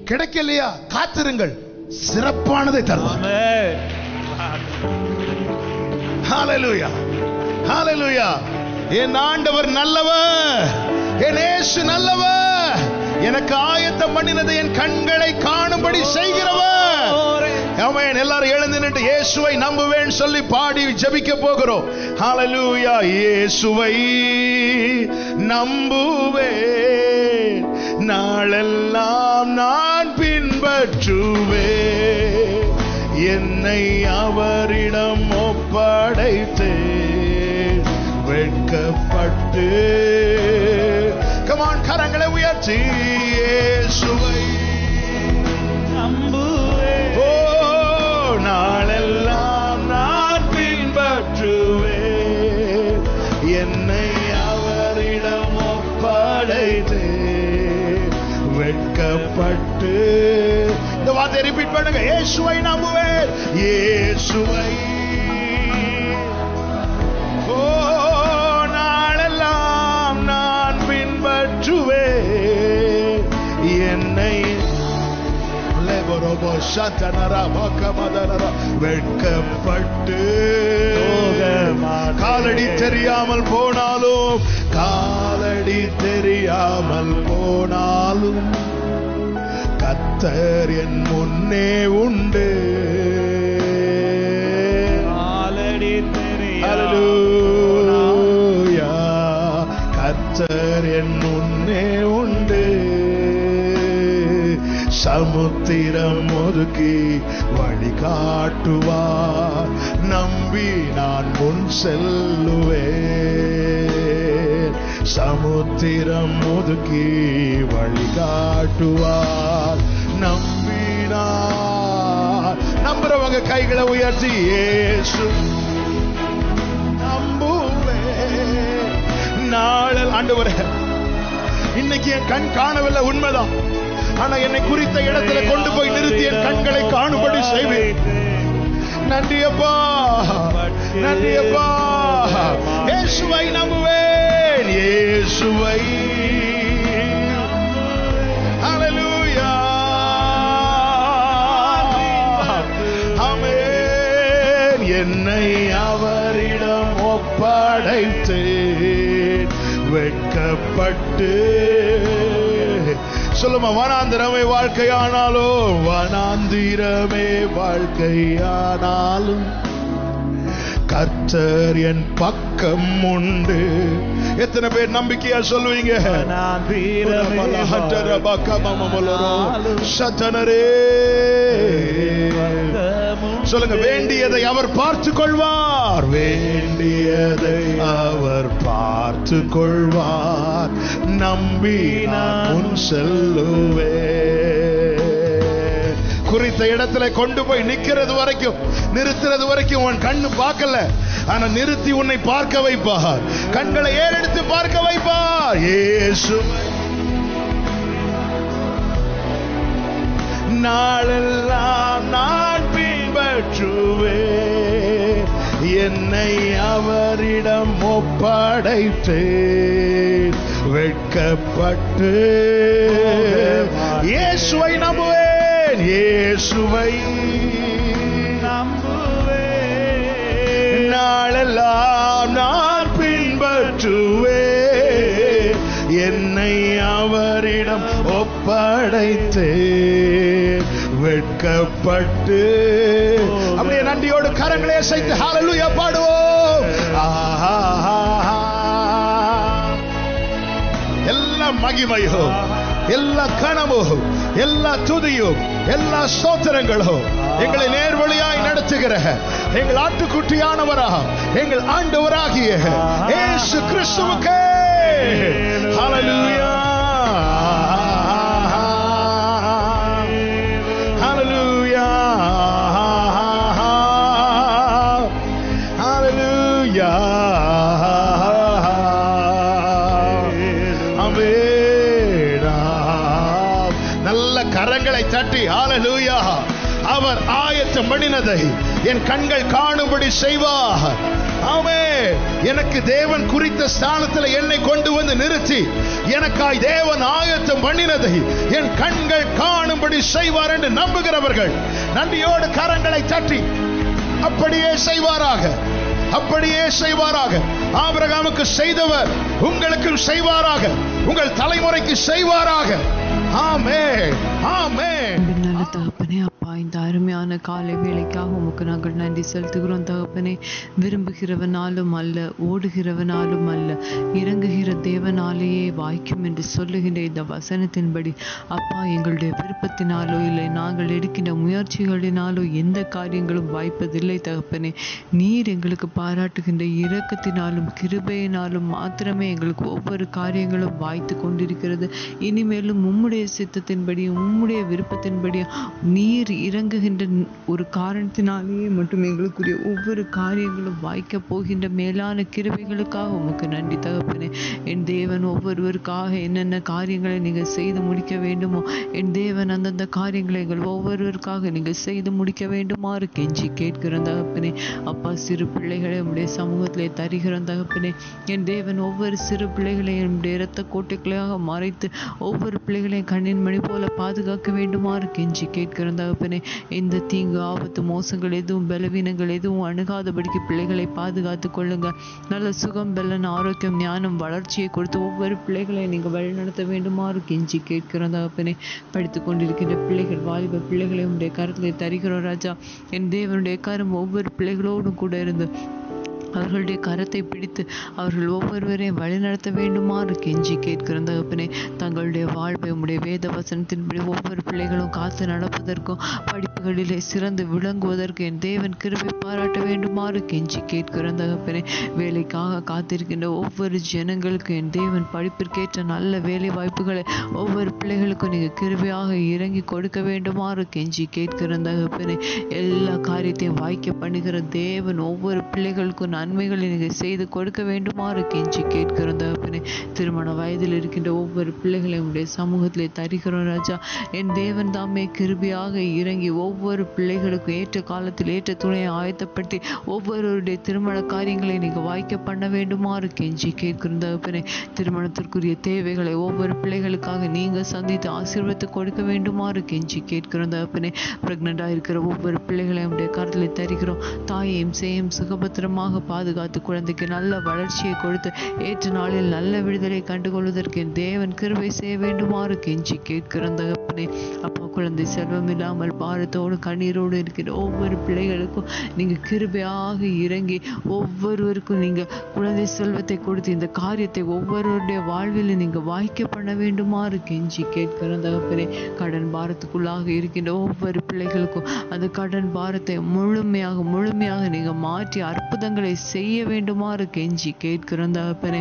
கிடைக்கலையா காத்திருங்கள் சிறப்பானதை தருவார் ஹalleluya ஹalleluya என் ஆண்டவர் நல்லவர் என் இயேசு நல்லவர் எனக்கு ஆயத்தம் பண்ணினதை என் கண்களை காணும்படி செய்கிறவர் ஆமென் எல்லாரும் எழுந்து நின்று இயேசுவை நம்புவேன் சொல்லி பாடி ஜெபிக்க போகிறோம் ஹalleluya இயேசுவை நம்புவேன் நாளெல்லாம் நான் பின்பற்றுவேன் என்னை அவரிடம் ஒப்படைத்தேன் வெட்கப்பட்டு கமான் கரங்களை உயர்த்தி இயேசுவை ஓ நாளெல்லாம் நான் பின்பற்றுவேன் என்னை அவரிடம் ஒப்படைத்தேன் வெட்கப்பட்டு இந்த வார்த்தையை ரிப்பீட் பண்ணுங்க இயேசுவை நம்புவேன் இயேசுவை ஓ நாளெல்லாம் நான் பின்பற்றுவேன் என்னை லெபரோபோ சத்தனரா பக்கமதனரா வெட்கப்பட்டு காலடி தெரியாமல் போனாலும் காலடி தெரியாமல் போனாலும் கத்தர் என் முன்னே உண்டு ஹalleluya கத்தர் என் முன்னே உண்டு சமுத்திரம் ஒதுக்கி வழி காட்டுவார் நம்பி நான் முன் செல்லுவேன் சமுத்திரம் ஒதுக்கி வழி காட்டுவார் நம்பினார் நம்புறவங்க கைகளை உயர்த்தி இயேசு நம்புவேன் நாளில் ஆண்டவரே இன்னைக்கு என் கண் காணவில்லை உண்மைதான் ஆனா என்னை குறித்த இடத்துல கொண்டு போய் நிறுத்தி என் கண்களை காணும்படி செய்வேன் நன்றி அப்பா நன்றி அப்பா இயேசுவை நம்புவேன் இயேசுவை ஹalleluya ஆமென் என்னை அவரிடம் ஒப்படைத்தேன் வெட்கப்பட்டு சொல்லுமா வனாந்திரமே வாழ்க்கையானாலும் வனாந்திரமே வாழ்க்கையானாலும் கர்த்தர் என் பக்கம் உண்டு எத்தனை பேர் நம்பிக்கையா சொல்லுவீங்க சத்தனரே சொல்லுங்க வேண்டியதை அவர் பார்த்து கொள்வார் வேண்டியதை அவர் பார்த்து கொள்வார் நம்பி நான் முன் செல்லுவேன் குறித்த இடத்துல கொண்டு போய் நிக்கிறது வரைக்கும் நிறுத்துறது வரைக்கும் உன் கண்ணு பார்க்கல ஆனா நிறுத்தி உன்னை பார்க்க வைப்பார் கண்களை ஏறெடுத்து பார்க்க வைப்பார் இயேசு நாளெல்லாம் நான் பின்பற்றுவேன் என்னை அவரிடம் ஒப்படைத்தேன் வெட்கப்பட்டு இயேசுவை நம்புவேன் இயேசுவை நாளெல்லாம் நான் பின்பற்றுவேன் என்னை அவரிடம் ஒப்படைத்தேன் வெட்கப்பட்டு அப்படியே நன்றியோடு கரங்களை அசைத்து ஹalleluya பாடுவோம் ஆஹா எல்லா மகிமையும் எல்லா கனமும் எல்லா துதியும் எல்லா ஸ்தோத்திரங்களும் எங்களை நேர்வழியாய் நடத்துகிற எங்கள் ஆட்டுக்குட்டியானவரா எங்கள் ஆண்டவராகிய இயேசு கிறிஸ்துவுக்கே ஹalleluya ஹalleluya ஹalleluya ஆமென் நல்ல கரங்களை தட்டி ஹalleluya அவர் ஆயத்த ஆயத்தம் பண்ணினதை என் கண்கள் காணும்படி செய்வார் ஆமே எனக்கு தேவன் குறித்த ஸ்தானத்தில் என்னை கொண்டு வந்து நிறுத்தி எனக்காய் தேவன் ஆயத்தம் பண்ணினதை என் கண்கள் காணும்படி செய்வார் என்று நம்புகிறவர்கள் நன்றியோடு கரங்களை தட்டி அப்படியே செய்வாராக அப்படியே செய்வாராக ஆபிரகாமுக்கு செய்தவர் உங்களுக்கும் செய்வாராக உங்கள் தலைமுறைக்கு செய்வாராக ஆமே ஆமே அன்பின் நல்ல தகப்பனே அப்பா இந்த அருமையான காலை வேலைக்காக உமக்கு நாங்கள் நன்றி செலுத்துகிறோம் தகப்பனே விரும்புகிறவனாலும் அல்ல ஓடுகிறவனாலும் அல்ல இறங்குகிற தேவனாலேயே வாய்க்கும் என்று சொல்லுகின்ற இந்த வசனத்தின்படி அப்பா எங்களுடைய விருப்பத்தினாலோ இல்லை நாங்கள் எடுக்கின்ற முயற்சிகளினாலோ எந்த காரியங்களும் வாய்ப்பதில்லை தகப்பனே நீர் எங்களுக்கு பாராட்டுகின்ற இரக்கத்தினாலும் கிருபையினாலும் மாத்திரமே எங்களுக்கு ஒவ்வொரு காரியங்களும் வாய்த்து கொண்டிருக்கிறது இனிமேலும் உம்முடைய சித்தத்தின்படியும் உம்முடைய விருப்பத்தின்படியும் நீர் இறங்குகின்ற ஒரு காரணத்தினாலேயே மட்டும் எங்களுக்குரிய ஒவ்வொரு காரியங்களும் வாய்க்க போகின்ற மேலான கிருபைகளுக்காக உமக்கு நன்றி தகப்பனே என் தேவன் ஒவ்வொருவருக்காக என்னென்ன காரியங்களை நீங்கள் செய்து முடிக்க வேண்டுமோ என் தேவன் அந்தந்த காரியங்களை எங்கள் ஒவ்வொருவருக்காக நீங்கள் செய்து முடிக்க வேண்டுமாறு கெஞ்சி கேட்கிறோம் தகப்பனே அப்பா சிறு பிள்ளைகளை உம்முடைய சமூகத்திலே தருகிறோம் தகப்பனே என் தேவன் ஒவ்வொரு சிறு பிள்ளைகளையும் என்னுடைய இரத்த கோட்டைகளாக மறைத்து ஒவ்வொரு பிள்ளைகளையும் கண்ணின் மணி போல பாதுகாக்க வேண்டுமாறு கெஞ்சி கேட்கிறோம் தகப்பனே எந்த தீங்கு ஆபத்து மோசங்கள் எதுவும் பலவீனங்கள் எதுவும் அணுகாதபடிக்கு பிள்ளைகளை பாதுகாத்து கொள்ளுங்க நல்ல சுகம் பலன் ஆரோக்கியம் ஞானம் வளர்ச்சியை கொடுத்து ஒவ்வொரு பிள்ளைகளையும் நீங்கள் வழிநடத்த வேண்டுமாறு கெஞ்சி கேட்கிறோம் தகப்பனே படித்து கொண்டிருக்கின்ற பிள்ளைகள் வாலிப பிள்ளைகளை உடைய கருத்தை தருகிறோம் ராஜா என் தேவனுடைய கரம் ஒவ்வொரு பிள்ளைகளோடும் கூட இருந்து அவர்களுடைய கரத்தை பிடித்து அவர்கள் ஒவ்வொருவரையும் வழிநடத்த வேண்டுமாறு கெஞ்சி கேட்கிற தகப்பனே தங்களுடைய வாழ்வை உம்முடைய வேத வசனத்தின்படி ஒவ்வொரு பிள்ளைகளும் காத்து நடப்பதற்கும் படிப்புகளிலே சிறந்து விளங்குவதற்கு என் தேவன் கிருபை பாராட்ட வேண்டுமாறு கெஞ்சி கேட்கிற தகப்பனே வேலைக்காக காத்திருக்கின்ற ஒவ்வொரு ஜனங்களுக்கு என் தேவன் படிப்பிற்கேற்ற நல்ல வேலை வாய்ப்புகளை ஒவ்வொரு பிள்ளைகளுக்கும் நீங்கள் கிருபையாக இறங்கி கொடுக்க வேண்டுமாறு கெஞ்சி கேட்கிற தகப்பனே எல்லா காரியத்தையும் வாய்க்க பண்ணுகிற தேவன் ஒவ்வொரு பிள்ளைகளுக்கும் நன்மைகளை நீங்கள் செய்து கொடுக்க வேண்டுமாறு கெஞ்சி கேட்கிறோம் தகப்பனே திருமண வயதில் இருக்கின்ற ஒவ்வொரு பிள்ளைகளையும் உடைய சமூகத்திலே தருகிறோம் ராஜா என் தேவன் தாமே கிருபியாக இறங்கி ஒவ்வொரு பிள்ளைகளுக்கும் ஏற்ற காலத்தில் ஏற்ற துணையை ஆயத்தப்படுத்தி ஒவ்வொருவருடைய திருமண காரியங்களை நீங்கள் வாய்க்க பண்ண வேண்டுமாறு கெஞ்சி கேட்கிறோம் தகப்பனே திருமணத்திற்குரிய தேவைகளை ஒவ்வொரு பிள்ளைகளுக்காக நீங்கள் சந்தித்து ஆசீர்வத்தை கொடுக்க வேண்டுமாறு கெஞ்சி கேட்கிறோம் தகப்பனே பிரெக்னெண்டாக இருக்கிற ஒவ்வொரு பிள்ளைகளையும் உடைய கருத்தில் தருகிறோம் தாயையும் சேயும் சுகபத்திரமாக பாதுகாத்து குழந்தைக்கு நல்ல வளர்ச்சியை கொடுத்து ஏற்ற நாளில் நல்ல விடுதலை கண்டுகொள்வதற்கு என் தேவன் கிருபை செய்ய வேண்டுமாறு கெஞ்சி கேட்கிறோம் தகப்பனே அப்பா குழந்தை செல்வம் இல்லாமல் பாரத்தோடு கண்ணீரோடு இருக்கிற ஒவ்வொரு பிள்ளைகளுக்கும் நீங்கள் கிருபையாக இறங்கி ஒவ்வொருவருக்கும் நீங்கள் குழந்தை செல்வத்தை கொடுத்து இந்த காரியத்தை ஒவ்வொருவருடைய வாழ்வில் நீங்கள் வாய்க்க பண்ண வேண்டுமாறு கெஞ்சி கேட்கிறோம் தகப்பனே கடன் பாரத்துக்குள்ளாக இருக்கின்ற ஒவ்வொரு பிள்ளைகளுக்கும் அந்த கடன் பாரத்தை முழுமையாக முழுமையாக நீங்கள் மாற்றி அற்புதங்களை செய்ய வேண்டுமாறு கெஞ்சி கேட்கிறோம் தகப்பனே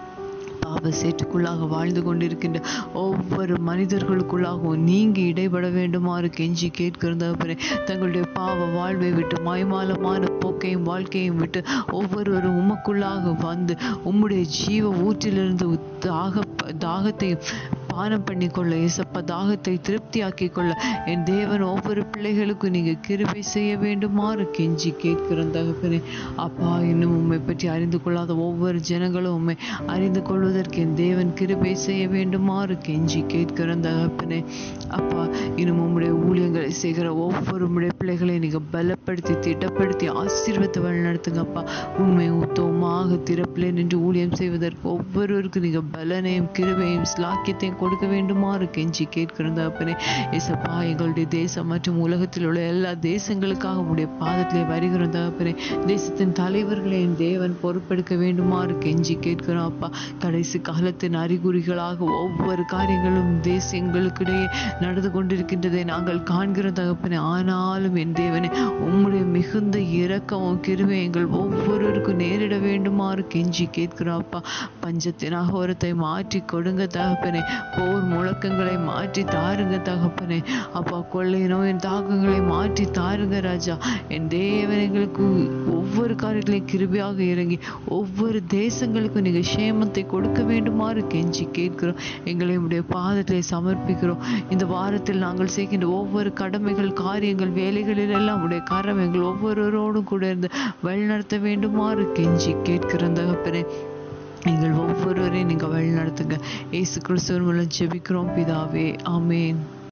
பாவ சேற்றுக்குள்ளாக வாழ்ந்து கொண்டிருக்கின்ற ஒவ்வொரு மனிதர்களுக்குள்ளாகவும் நீங்கி இடைபட வேண்டுமாறு கெஞ்சி கேட்கிறோம் தகப்பனே தங்களுடைய பாவ வாழ்வை விட்டு மாய்மாலமான போக்கையும் வாழ்க்கையும் விட்டு ஒவ்வொருவரும் உமக்குள்ளாக வந்து உம்முடைய ஜீவ ஊற்றிலிருந்து தாக தாகத்தையும் பானம் பண்ணி கொள்ள ஏசப்பா தாகத்தை திருப்தியாக்கி கொள்ள என் தேவன் ஒவ்வொரு பிள்ளைகளுக்கும் நீங்க கிருபை செய்ய வேண்டுமாறு கெஞ்சி கேட்கிறோம் தகப்பனே அப்பா இன்னும் உம்மை பற்றி அறிந்து கொள்ளாத ஒவ்வொரு ஜனங்களும் உம்மை அறிந்து கொள்வதற்கு என் தேவன் கிருபை செய்ய வேண்டுமாறு கெஞ்சி கேட்கிறோம் தகப்பனே அப்பா இன்னும் உம்முடைய ஊழியங்களை செய்கிற ஒவ்வொரு உம்முடைய பிள்ளைகளை நீங்க பலப்படுத்தி திட்டப்படுத்தி ஆசீர்வத்தை வழிநடத்துங்க அப்பா உண்மை உத்தவமாக திறப்பிலே நின்று ஊழியம் செய்வதற்கு ஒவ்வொருவருக்கும் நீங்க பலனையும் கிருபையும் ஸ்லாக்கியத்தையும் கொடுக்க வேண்டுமாறு கெஞ்சி கேட்கிறோம் தகப்பனே ஏசப்பா எங்களுடைய தேசம் மற்றும் உலகத்தில் உள்ள எல்லா தேசங்களுக்காக உடைய பாதத்திலே வருகிறோம் தகப்பனே தேசத்தின் தலைவர்களை என் தேவன் பொறுப்பெடுக்க வேண்டுமாறு கெஞ்சி கேட்கிறோம் அப்பா கடைசி காலத்தின் அறிகுறிகளாக ஒவ்வொரு காரியங்களும் தேசங்களுக்கிடையே நடந்து கொண்டிருக்கின்றதை நாங்கள் காண்கிறோம் தகப்பனே ஆனாலும் என் தேவனே உம்முடைய மிகுந்த இரக்கமும் கிருபை எங்கள் ஒவ்வொருவருக்கும் நேரிட வேண்டுமாறு கெஞ்சி கேட்கிறோம் அப்பா பஞ்சத்தின் அகோரத்தை மாற்றி கொடுங்க தகப்பனே போர் முழக்கங்களை மாற்றி தாருங்க தகப்பனே அப்பா கொள்ளை நோயின் தாக்கங்களை மாற்றி தாருங்க ராஜா என் தேவன் எங்களுக்கு ஒவ்வொரு காரியங்களையும் கிருபையாக இறங்கி ஒவ்வொரு தேசங்களுக்கும் நீங்க சேமத்தை கொடுக்க வேண்டுமாறு கெஞ்சி கேட்கிறோம் எங்களை உடைய பாதத்தை சமர்ப்பிக்கிறோம் இந்த வாரத்தில் நாங்கள் செய்கின்ற ஒவ்வொரு கடமைகள் காரியங்கள் வேலைகளில் எல்லாம் உடைய கரம் எங்கள் ஒவ்வொருவரோடும் கூட இருந்து வழிநடத்த வேண்டுமாறு கெஞ்சி கேட்கிறோம் தகப்பனே எங்கள் ஒவ்வொருவரையும் நீங்க வழி நடத்துங்க இயேசு கிறிஸ்துவின் மூலம் ஜெபிக்கிறோம் பிதாவே ஆமென்